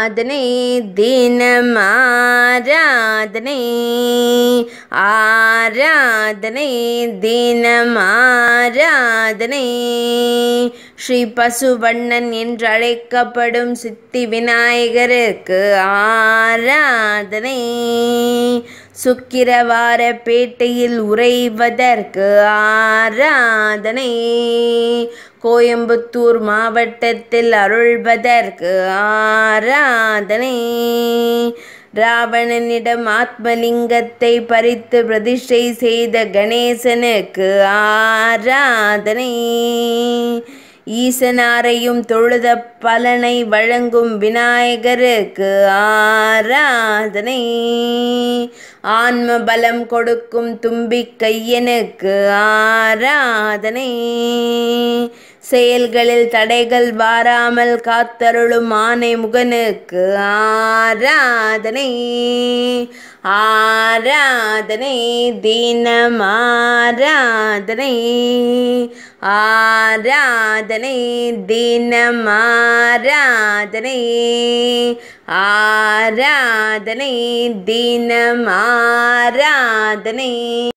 ஆராதனை தினம் ஆராதனை ஆராதனை தினம் ஆராதனை ஸ்ரீ பசுவண்ணன் என்று அழைக்கப்படும் சித்தி விநாயகருக்கு ஆராதனை சுக்கிரவார பேட்டையில் உறைவதற்கு ஆராதனை கோயம்புத்தூர் மாவட்டத்தில் அருள்வதற்கு ஆராதனை ராவணனிடம் ஆத்மலிங்கத்தை பறித்து பிரதிஷ்டை செய்த கணேசனுக்கு ஆராதனை ஈசனாரையும் தொழுத பலனை வழங்கும் விநாயகருக்கு ஆராதனை ஆன்ம பலம் கொடுக்கும் தும்பி கையனுக்கு ஆராதனை செயல்களில் தடைகள் வாராமல் காத்தருளும் ஆனை முகனுக்கு ஆராதனை ஆராதனை தினம் ஆராதனை ஆராதனை தினம் ஆராதனை ஆராதனை தினம் ஆராதனை